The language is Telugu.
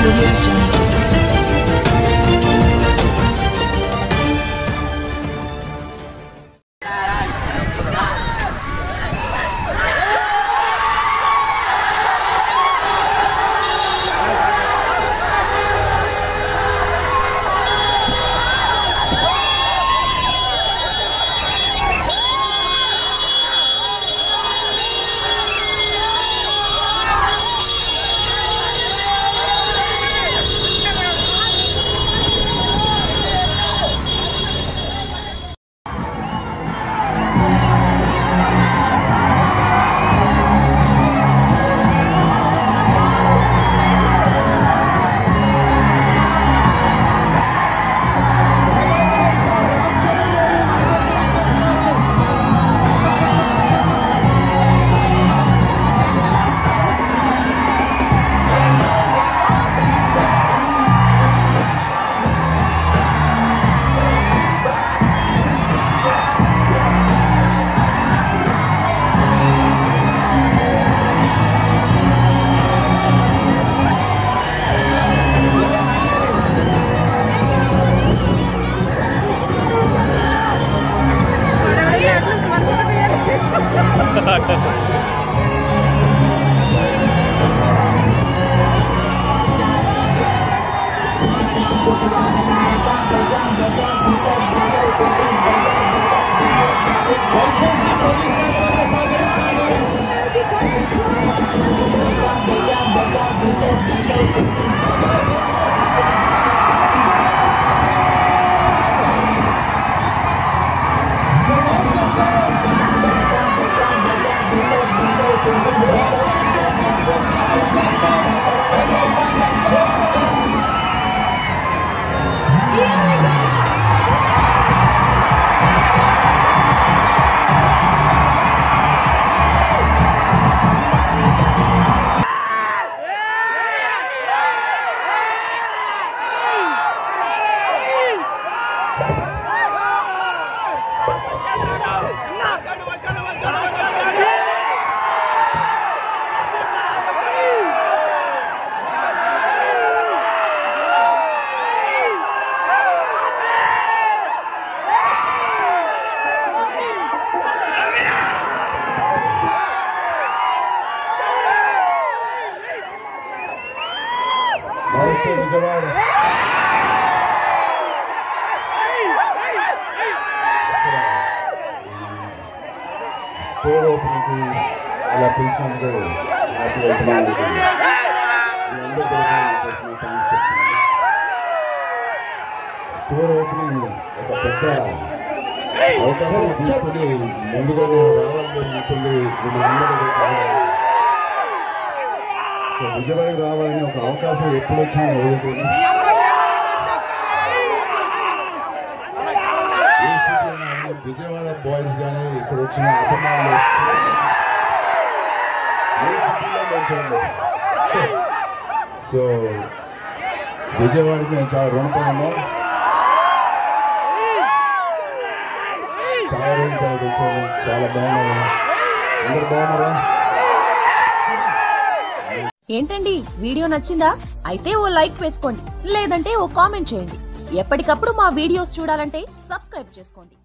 audio jungle. నమస్తే విజయవాడ స్టోర్ ఓపెనింగ్కి ఇలా పిలిచినందుకు హ్యాపీ వెళ్తున్నాను మీ అందరి తరఫున థ్యాంక్స్ చెప్తున్నాను స్టోర్ ఓపెనింగ్ ఒక పెద్ద అవకాశం తీసుకుని ముందుగా నేను రావాలని ఉంటుంది మిమ్మల్ని అందరికీ రావాలి. సో విజయవాడకి రావాలని ఒక అవకాశం ఎప్పుడు వచ్చినా వదులుతుంది ఏ సిటీ అయినా కానీ విజయవాడ బాయ్స్ కానీ ఇక్కడ వచ్చిన అభిమానులు ఏ సిటీలో మేము చూడండి సో- సో విజయవాడకి నేను చాలా రుణపడి ఉన్నాను చాలా రోజుల తర్వాత వచ్చాను చాలా బాగున్నాను అందరు బాగున్నారా ఏంటండి వీడియో నచ్చిందా అయితే ఓ లైక్ వేసుకోండి లేదంటే ఓ కామెంట్ చేయండి ఎప్పటికప్పుడు మా వీడియోస్ చూడాలంటే సబ్స్క్రైబ్ చేసుకోండి